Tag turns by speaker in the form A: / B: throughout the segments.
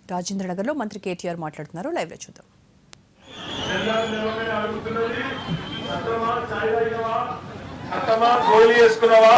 A: రాజేంద్ర నగర్లో మంత్రి కేటీఆర్ మాట్లాడుతున్నారు లైవ్ లో చూద్దాం
B: అత్తమా గోళీ వేసుకున్నావా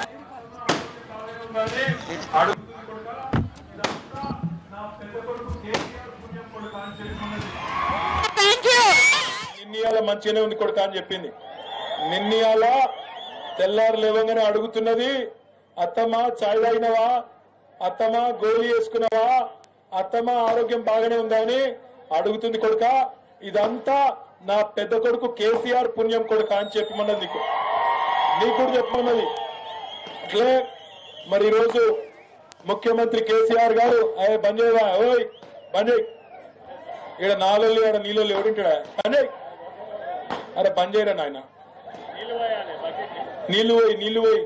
B: నిన్నయాల మంచిగానే ఉంది కొడుక అని చెప్పింది నిన్నయాల తెల్లారు లేవగానే అడుగుతున్నది అత్తమ్మా చాయ్ తాగినవా అత్తమ్మా గోళీ వేసుకున్నావా అత్తమ్మా ఆరోగ్యం బాగానే ఉందా అని అడుగుతుంది కొడుక ఇదంతా నా పెద్ద కొడుకు కేసీఆర్ పుణ్యం కొడుక అని చెప్పమన్నది నీకు నీకు కూడా చెప్పమన్నది అట్లే మరి ఈరోజు ముఖ్యమంత్రి కేసీఆర్ గారు అయ్యే బంద్ చేయవా ఓయ్ బంద్ చేయి ఈడ నాలుగు ఆడ నీళ్ళు ఎవడింటాడా బంద్ చేయి అరే బంద్ చేయరా నాయన నీళ్లు పోయి నీళ్లు పోయి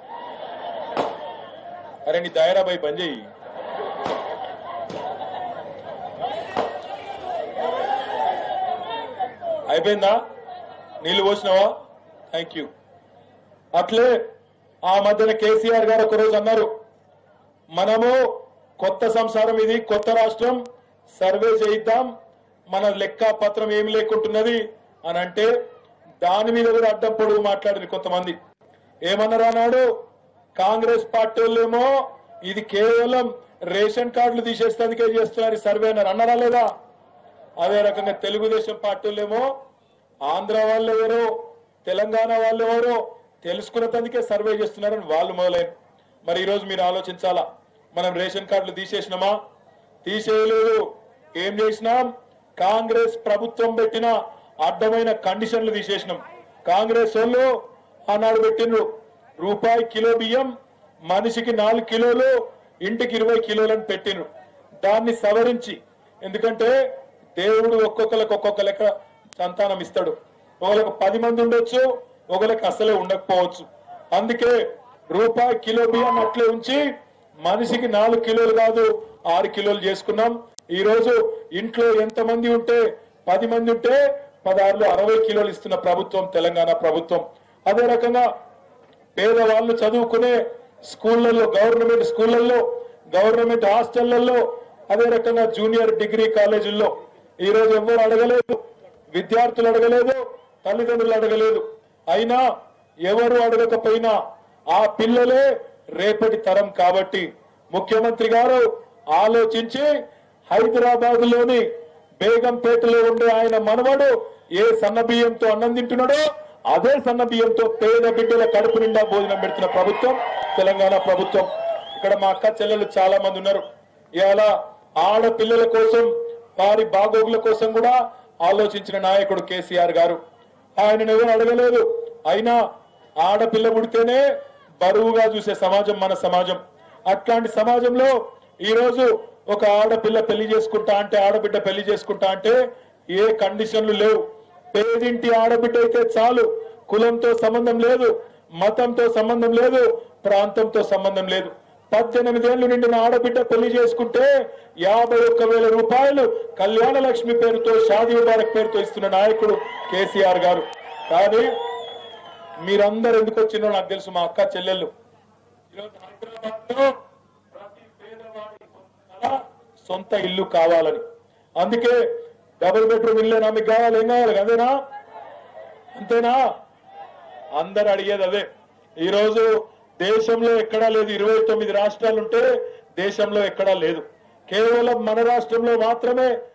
B: అరే నీ దాయరా బాయ్ బంద్ చేయి అయిపోయిందా నీళ్లు పోసినావా థ్యాంక్ యూ అట్లే ఆ మధ్యన కేసీఆర్ గారు ఒకరోజు అన్నారు మనము కొత్త సంసారం ఇది కొత్త రాష్ట్రం సర్వే చేయిద్దాం మన లెక్క పత్రం ఏమి లేకుంటున్నది అని అంటే దాని మీద కూడా అడ్డం పొడుగు మాట్లాడారు కొంతమంది ఏమన్నారు అన్నాడు కాంగ్రెస్ పార్టీ వాళ్ళేమో ఇది కేవలం రేషన్ కార్డులు తీసేస్తానికే చేస్తున్నారు ఈ సర్వే అన్నారు అన్నారా లేదా అదే రకంగా తెలుగుదేశం పార్టీలేమో ఆంధ్ర వాళ్ళు ఎవరో తెలంగాణ వాళ్ళు ఎవరో తెలుసుకున్నందుకే సర్వే చేస్తున్నారని వాళ్ళు మొదలైన మరి ఈ రోజు మీరు ఆలోచించాలా మనం రేషన్ కార్డులు తీసేసినామా తీసేయలేదు ఏం చేసినాం కాంగ్రెస్ ప్రభుత్వం పెట్టిన అడ్డమైన కండిషన్లు తీసేసినాం కాంగ్రెస్ వాళ్ళు ఆనాడు పెట్టిండ్రు రూపాయి కిలో బియ్యం మనిషికి నాలుగు కిలోలు ఇంటికి ఇరవై కిలోలని పెట్టిండ్రు దాన్ని సవరించి ఎందుకంటే దేవుడు ఒక్కొక్కరికి ఒక్కొక్క లెక్క సంతానం ఇస్తాడు ఒకరికి పది మంది ఉండొచ్చు ఒకరికి అసలే ఉండకపోవచ్చు అందుకే రూపాయి కిలో బియ్యం అట్లే ఉంచి మనిషికి నాలుగు కిలోలు కాదు ఆరు కిలోలు చేసుకున్నాం ఈ రోజు ఇంట్లో ఎంత మంది ఉంటే పది మంది ఉంటే పదహారులో అరవై కిలోలు ఇస్తున్న ప్రభుత్వం తెలంగాణ ప్రభుత్వం అదే రకంగా పేదవాళ్ళు చదువుకునే స్కూళ్ళల్లో గవర్నమెంట్ స్కూళ్ళల్లో గవర్నమెంట్ హాస్టళ్లలో అదే రకంగా జూనియర్ డిగ్రీ కాలేజీల్లో ఈ రోజు ఎవ్వరు అడగలేదు విద్యార్థులు అడగలేదు తల్లిదండ్రులు అడగలేదు అయినా ఎవరు అడగకపోయినా ఆ పిల్లలే రేపటి తరం కాబట్టి ముఖ్యమంత్రి గారు ఆలోచించి హైదరాబాద్ లోని బేగంపేటలో ఉండే ఆయన మనవడు ఏ సన్న బియ్యంతో అన్నం తింటున్నాడో అదే సన్న బియ్యంతో పేద బిడ్డల కడుపు నిండా భోజనం పెడుతున్న ప్రభుత్వం తెలంగాణ ప్రభుత్వం ఇక్కడ మా అక్క చెల్లెలు చాలా మంది ఉన్నారు ఇవాళ ఆడపిల్లల కోసం వారి బాగోగుల కోసం కూడా ఆలోచించిన నాయకుడు కేసీఆర్ గారు ఆయన ఎవరు అడగలేదు అయినా ఆడపిల్ల పుడితేనే బరువుగా చూసే సమాజం మన సమాజం అట్లాంటి సమాజంలో ఈ రోజు ఒక ఆడపిల్ల పెళ్లి చేసుకుంటా అంటే ఆడబిడ్డ పెళ్లి చేసుకుంటా అంటే ఏ కండిషన్లు లేవు పేదింటి ఆడబిడ్డ అయితే చాలు కులంతో సంబంధం లేదు మతంతో సంబంధం లేదు ప్రాంతంతో సంబంధం లేదు పద్దెనిమిదేళ్లు నిండిన ఆడబిడ్డ పెళ్లి చేసుకుంటే యాభై ఒక్క వేల రూపాయలు కళ్యాణ లక్ష్మి పేరుతో షాదీ ముబారక్ పేరుతో ఇస్తున్న నాయకుడు కేసీఆర్ గారు కానీ మీరందరూ ఎందుకు వచ్చిందో నాకు తెలుసు మా అక్క చెల్లెళ్ళు ఈరోజు హైదరాబాద్లో ప్రతి పేదవాడి కల సొంత ఇల్లు కావాలని అందుకే డబుల్ బెడ్రూమ్ ఇల్లేనా మీకు కావాలి ఏం కావాలి అదేనా అంతేనా అందరు అడిగేది అదే ఈ రోజు దేశంలో ఎక్కడా లేదు ఇరవై తొమ్మిది రాష్ట్రాలు ఉంటే దేశంలో ఎక్కడా లేదు కేవలం మన రాష్ట్రంలో మాత్రమే